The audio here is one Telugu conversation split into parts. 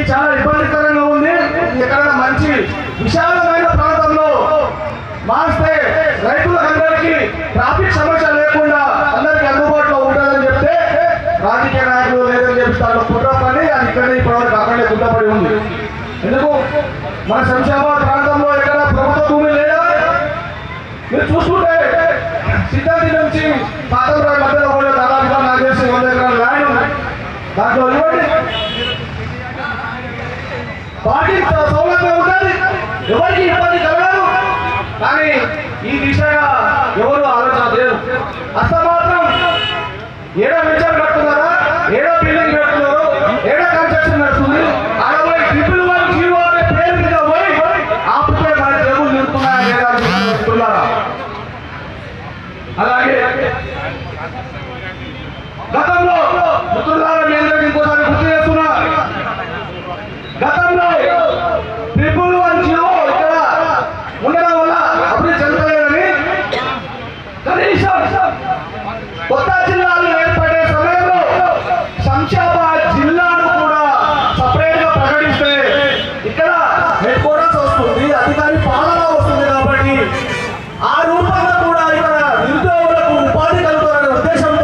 చాలా ఇబ్బందికరంగా ఉంది ఎక్కడైనా మంచి విశాలమైన ప్రాంతంలో మాస్తే రైతులందరికీ ట్రాఫిక్ సమస్య లేకుండా అందరికీ అందుబాటులో ఉంటుందని చెప్తే రాజకీయ నాయకులు లేదని చెప్పి దాంట్లో కుట్ర పని అది ఇక్కడ ఇప్పటివరకు అక్కడే గుడ్డపడి ఉంది ఎందుకు మన శంషాబాద్ ప్రాంతంలో ఎక్కడ ప్రభుత్వ భూమి లేదా మీరు చూసుకుంటే సిద్ధాంతి నుంచి పాతంరాయ్ మధ్యలో కూడా దాదాపుగా నాకు తెలిసి వంద ఎకరాల ల్యాండ్ ఉంది దాంట్లో ఇవ్వండి పార్టీ సౌలభ్యం ఉంటుంది ఎవరికి ఇబ్బంది కలగదు కానీ ఈ దిశగా ఎవరు ఆలోచన లేదు అస్త మాత్రం ఏడో వెంచర్ కడుతున్నారా ఏడో బిల్డింగ్ కడుతున్నారు ఏడో కన్స్ట్రక్షన్ నడుస్తుంది అరవై ట్రిపుల్ వన్ జీరో అనే పేరు మీద పోయి ఆపుతే మన జబ్బులు నిలుపుతున్నాయా లేదా అని చూస్తున్నారా అలాగే గతంలో మిత్రులారా మీ అందరికీ ఇంకోసారి గుర్తు చేస్తున్నా గతంలో ట్రిపుల్ వన్ జీరో ఇక్కడ ఉండడం వల్ల అభివృద్ధి చెందలేదని కనీసం కొత్త జిల్లాలు ఏర్పడే సమయంలో శంషాబాద్ జిల్లాను కూడా సపరేట్ గా ప్రకటిస్తే ఇక్కడ హెడ్ క్వార్టర్స్ వస్తుంది అధికారి పాలన వస్తుంది కాబట్టి ఆ రూపంలో కూడా ఇక్కడ నిరుద్యోగులకు ఉపాధి కలుగుతారనే ఉద్దేశంతో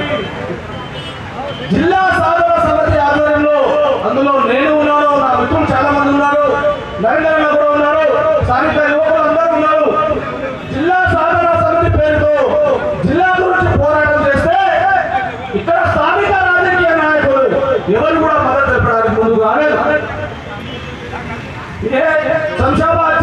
జిల్లా సాధన సమితి ఆధ్వర్యంలో అందులో నేను ఉన్నాను నా మిత్రులు చాలా మంది ఉన్నారు నరేంద్ర కూడా ఉన్నారు స్థానిక యువకులు అందరూ ఉన్నారు జిల్లా సాధన సమితి పేరుతో జిల్లా గురించి పోరాటం చేస్తే ఇక్కడ స్థానిక రాజకీయ నాయకులు ఎవరు కూడా మద్దతు తెప్పడానికి ముందుకు రాలేదు ఇదే శంషాబాద్